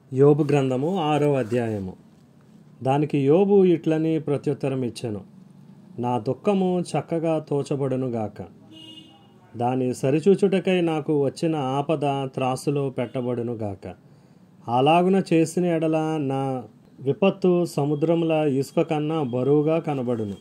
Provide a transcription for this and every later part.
యోబు గ్రంథము ఆరో అధ్యాయము దానికి యోబు ఇట్లని ప్రత్యుత్తరం ఇచ్చెను నా దుఃఖము చక్కగా తోచబడునుగాక దాని సరిచూచుటకై నాకు వచ్చిన ఆపద త్రాసులో పెట్టబడునుగాక అలాగున చేసిన ఎడల నా విపత్తు సముద్రముల ఇసుక కన్నా బరువుగా కనబడును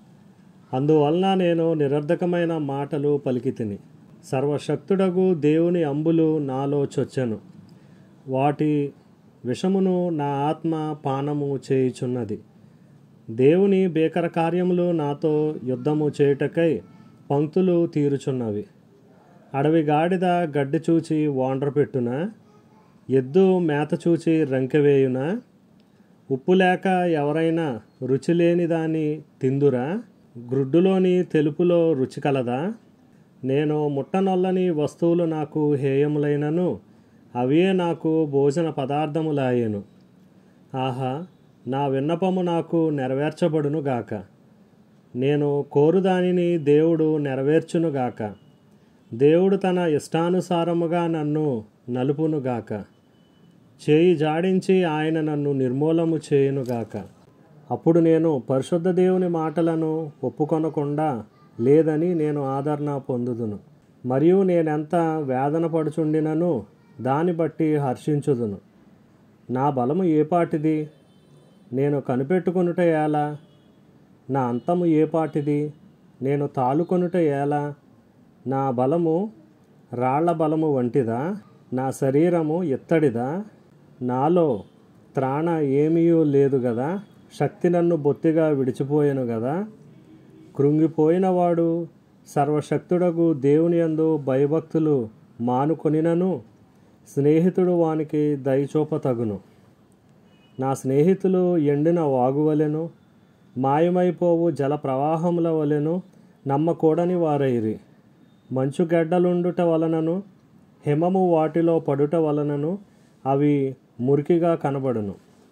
అందువలన నేను నిరర్ధకమైన మాటలు పలికితిని సర్వశక్తుడగు దేవుని అంబులు నాలో చొచ్చెను వాటి విషమును నా ఆత్మ పానము చేయుచున్నది దేవుని భీకర కార్యములు నాతో యుద్ధము చేయుటకై పంక్తులు తీరుచున్నవి అడవి గాడిద గడ్డి చూచి వాండ్ర పెట్టున ఎద్దు మేత చూచి రంకెవేయునా ఉప్పు లేక ఎవరైనా రుచి లేని దాన్ని తిందురా గ్రుడ్డులోని తెలుపులో రుచి కలదా నేను ముట్టనొల్లని వస్తువులు నాకు హేయములైనను అవే నాకు భోజన పదార్థములాయెను ఆహా నా విన్నపము నాకు నెరవేర్చబడును గాక నేను కోరు దానిని దేవుడు నెరవేర్చును గాక దేవుడు తన ఇష్టానుసారముగా నన్ను నలుపునుగాక చేయి జాడించి ఆయన నన్ను నిర్మూలము చేయునుగాక అప్పుడు నేను పరిశుద్ధ దేవుని మాటలను ఒప్పుకొనకుండా లేదని నేను ఆదరణ పొందుదును మరియు నేనెంత వేదన పడుచుండినను దాన్ని బట్టి హర్షించుదును నా బలము ఏపాటిది నేను కనిపెట్టుకొనుట ఎలా నా అంతము ఏపాటిది నేను తాలుకొనుట ఎలా నా బలము రాళ్ల బలము వంటిదా నా శరీరము ఎత్తడిదా నాలో త్రాణ ఏమీయూ లేదు కదా శక్తి నన్ను బొత్తిగా విడిచిపోయాను కదా కృంగిపోయినవాడు సర్వశక్తుడగు దేవుని యందు భయభక్తులు మానుకొనినను స్నేహితుడు వానికి దయచూపతగును నా స్నేహితులు ఎండిన వాగువలెను మాయమైపోవు జల ప్రవాహముల వలెను నమ్మకూడని వారైరి మంచు గడ్డలుండుట వలనను హిమము వాటిలో పడుట వలనను అవి మురికిగా కనబడును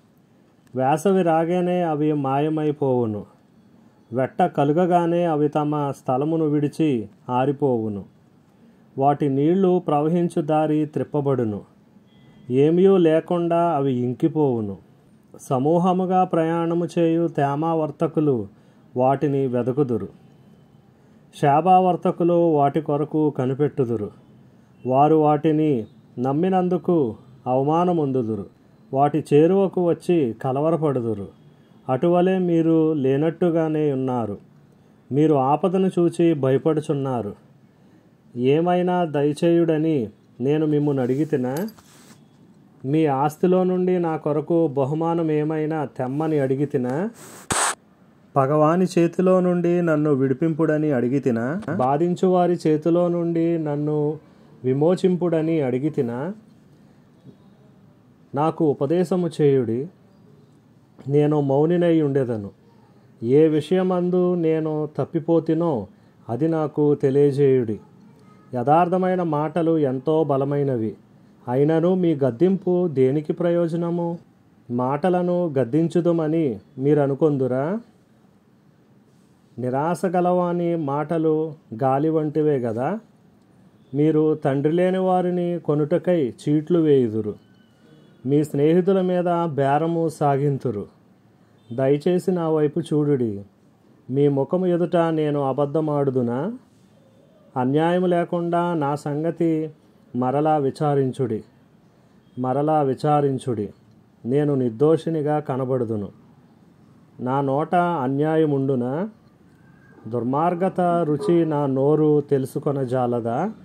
వేసవి రాగానే అవి మాయమైపోవును వెట్ట కలుగగానే అవి తమ స్థలమును విడిచి ఆరిపోవును వాటి నీళ్లు ప్రవహించు దారి త్రిప్పబడును ఏమీ లేకుండా అవి ఇంకిపోవును సమూహముగా ప్రయాణము చేయు తేమావర్తకులు వాటిని వెదకుదురు శాపావర్తకులు వాటి కొరకు కనిపెట్టుదురు వారు వాటిని నమ్మినందుకు అవమానమొందుదురు వాటి చేరువకు వచ్చి కలవరపడుదురు అటువలే మీరు లేనట్టుగానే ఉన్నారు మీరు ఆపదను చూచి భయపడుచున్నారు ఏమైనా దయచేయుడని నేను మిమ్మల్ని అడిగితినా మీ ఆస్తిలో నుండి నా కొరకు బహుమానం ఏమైనా తెమ్మని అడిగితినా పగవాని చేతిలో నుండి నన్ను విడిపింపుడని అడిగితినా బాధించు వారి చేతిలో నుండి నన్ను విమోచింపుడని అడిగితినా నాకు ఉపదేశము చేయుడి నేను మౌనినై ఉండేదను ఏ విషయమందు నేను తప్పిపోతినో అది నాకు తెలియజేయుడి యథార్థమైన మాటలు ఎంతో బలమైనవి అయినను మీ గద్దింపు దేనికి ప్రయోజనము మాటలను గద్దించుదుమని మీరు అనుకొందురా నిరాశ గలవాని మాటలు గాలి వంటివే కదా మీరు తండ్రి లేని వారిని కొనుటకై చీట్లు వేయుదురు మీ స్నేహితుల మీద బేరము సాగింతురు దయచేసి నా వైపు చూడుడి మీ ముఖము ఎదుట నేను అబద్ధమాడుదునా అన్యాయం లేకుండా నా సంగతి మరలా విచారించుడి మరలా విచారించుడి నేను నిర్దోషినిగా కనబడుదును నా నోట అన్యాయముండునా దుర్మార్గత రుచి నా నోరు తెలుసుకొనజాలదా